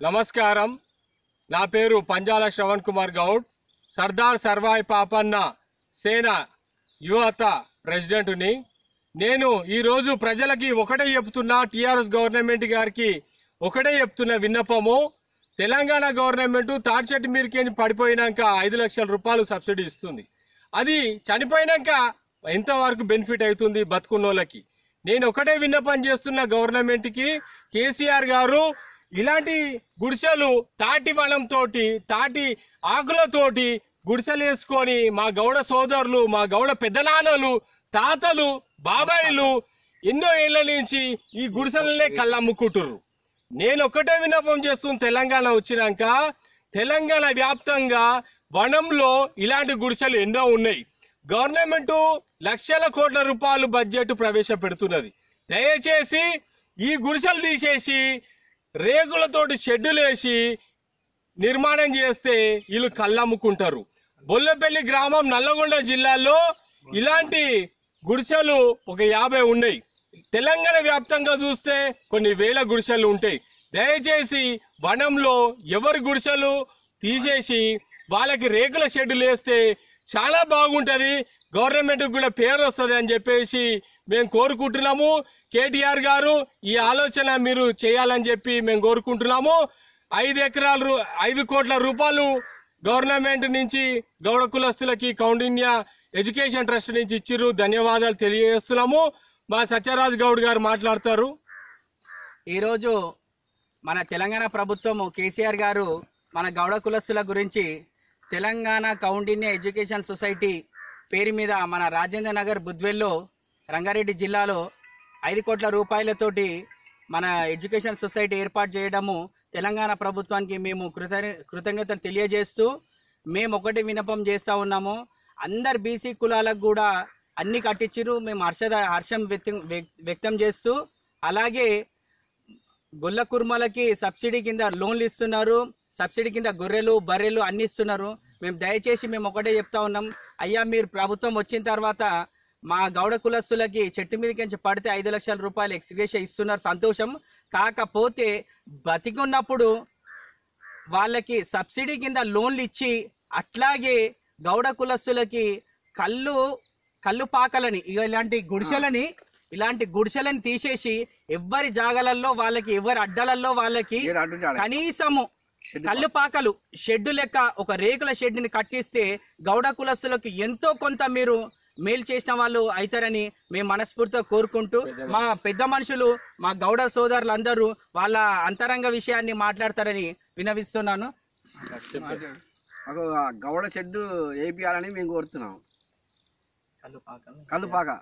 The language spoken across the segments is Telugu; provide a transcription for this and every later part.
నమస్కారం నా పేరు పంజాల శ్రవణ్ కుమార్ గౌడ్ సర్దార్ సర్వాయి పాపన్న సేన యువత ప్రెసిడెంట్ని నేను ఈరోజు ప్రజలకి ఒకటే చెప్తున్నా టీఆర్ఎస్ గవర్నమెంట్ గారికి ఒకటే చెప్తున్న విన్నపము తెలంగాణ గవర్నమెంట్ తాడిచెట్టు మీదకి పడిపోయినాక ఐదు లక్షల రూపాయలు సబ్సిడీ ఇస్తుంది అది చనిపోయినాక ఎంతవరకు బెనిఫిట్ అవుతుంది బతుకున్నోళ్ళకి నేను ఒకటే విన్నపం చేస్తున్న గవర్నమెంట్ కి కేసీఆర్ గారు ఇలాంటి గుడిసెలు తాటి వనంతోటి తాటి ఆకులతోటి గుడిసెలు వేసుకొని మా గౌడ సోదరులు మా గౌడ పెద్దనాన్నలు తాతలు బాబాయిలు ఎన్నో ఏళ్ల నుంచి ఈ గుడిసెలనే కళ్ళమ్ముకుంటుర్రు నేను ఒక్కటే విన్నపం చేస్తున్న తెలంగాణ వచ్చినాక తెలంగాణ వ్యాప్తంగా వనంలో ఇలాంటి గుడిసెలు ఎన్నో ఉన్నాయి గవర్నమెంట్ లక్షల కోట్ల రూపాయలు బడ్జెట్ ప్రవేశపెడుతున్నది దయచేసి ఈ గుడిసెలు తీసేసి రేకులతోటి షెడ్డులు వేసి నిర్మాణం చేస్తే వీళ్ళు కళ్ళమ్ముకుంటారు బొల్లపల్లి గ్రామం నల్లగొండ జిల్లాలో ఇలాంటి గుడిసెలు ఒక యాభై ఉన్నాయి తెలంగాణ వ్యాప్తంగా చూస్తే కొన్ని వేల గుడిసెలు ఉంటాయి దయచేసి వనంలో ఎవరి గుడిసెలు తీసేసి వాళ్ళకి రేకుల షెడ్డులు వేస్తే చాలా బాగుంటది గవర్నమెంట్ కూడా పేరు వస్తుంది అని చెప్పేసి మేము కోరుకుంటున్నాము కేటీఆర్ గారు ఈ ఆలోచన మీరు చేయాలని చెప్పి మేము కోరుకుంటున్నాము ఐదు ఎకరాలు రూ- ఐదు కోట్ల రూపాయలు గవర్నమెంట్ నుంచి గౌడ కులస్తులకి కౌండిన్య ఎడ్యుకేషన్ ట్రస్ట్ నుంచి ఇచ్చిర్రు ధన్యవాదాలు తెలియజేస్తున్నాము మా సత్యరాజ్ గౌడ్ గారు మాట్లాడతారు ఈరోజు మన తెలంగాణ ప్రభుత్వము కేసీఆర్ గారు మన గౌడ కులస్తుల గురించి తెలంగాణ కౌండిన్య ఎడ్యుకేషన్ సొసైటీ పేరు మీద మన రాజేంద్ర నగర్ బుద్వెల్లో రంగారెడ్డి జిల్లాలో ఐదు కోట్ల రూపాయలతోటి మన ఎడ్యుకేషన్ సొసైటీ ఏర్పాటు చేయడము తెలంగాణ ప్రభుత్వానికి మేము కృత కృతజ్ఞతలు తెలియజేస్తూ మేము ఒకటి వినపం చేస్తా ఉన్నాము అందరు బీసీ కులాలకు కూడా అన్ని కట్టించిరు మేము హర్షద హర్షం వ్యక్తం వ్యక్- వ్యక్తం చేస్తూ అలాగే గొల్ల కుర్మలకి సబ్సిడీ కింద లోన్లు ఇస్తున్నారు సబ్సిడీ కింద గొర్రెలు బర్రెలు అన్ని ఇస్తున్నారు మేము దయచేసి మేము ఒకటే చెప్తా ఉన్నాం అయ్యా మీరు ప్రభుత్వం వచ్చిన తర్వాత మా గౌడ కులస్తులకి చెట్టు మీదకి పడితే ఐదు లక్షల రూపాయలు ఎక్స్గ్రేష ఇస్తున్నారు సంతోషం కాకపోతే బతికున్నప్పుడు వాళ్ళకి సబ్సిడీ కింద లోన్లు ఇచ్చి అట్లాగే గౌడ కులస్తులకి కళ్ళు కళ్ళు పాకలని ఇక ఇలాంటి గుడిసెలని ఇలాంటి గుడిసెలని తీసేసి ఎవ్వరి జాగలల్లో వాళ్ళకి ఎవరి అడ్డలల్లో వాళ్ళకి కనీసము కళ్ళు పాకలు షెడ్డు లెక్క ఒక రేకుల షెడ్డుని కట్టిస్తే గౌడ కులస్తులకు ఎంతో కొంత మీరు మేలు చేసిన వాళ్ళు అవుతారని మేము మనస్ఫూర్తిగా కోరుకుంటూ మా పెద్ద మనుషులు మా గౌడ సోదరులందరూ వాళ్ళ అంతరంగ విషయాన్ని మాట్లాడతారని వినవిస్తున్నాను మాకు ఆ గౌడ షెడ్ వేపియాలని మేము కోరుతున్నాం కళ్ళు పాక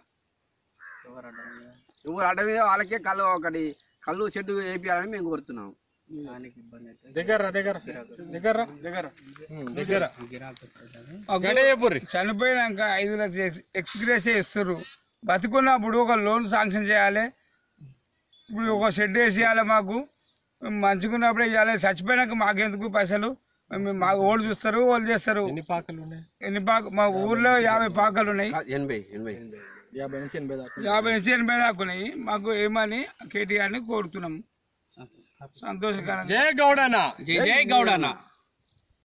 ఎవరు అడవి వాళ్ళకే కళ్ళు ఒకటి కళ్ళు షెడ్ వేపియాలని మేము కోరుతున్నాం దగ్గర దగ్గర దగ్గర దగ్గర దగ్గర చనిపోయినాక ఐదు లక్షలు ఎక్స్- ఎక్స్గ్రేస్ ఇస్తారు బతుకున్నప్పుడు ఒక లోన్ శాంక్షన్ చేయాలి ఇప్పుడు ఒక షెడ్ వేసేయాలి మాకు మేము మంచుకున్నప్పుడే ఇవ్వాలి చచ్చిపోయినాక మాకెందుకు పైసలు మేము మా ఓళ్ళు చూస్తారు వాళ్ళు చేస్తారు ఎన్ని పాకలు ఉన్నాయి ఎన్ని పాక మా ఊర్లో యాభై పాకలు ఉన్నాయి ఎనభై ఎనభై యాభై నుంచి ఎనభై దాకా యాభై నుంచి ఎనభై దాకా ఉన్నాయి మాకు ఏమని కేటీఆర్ని కోరుతున్నాం సంతోషకరంగా జయ గౌడనా జై జై గౌడన్న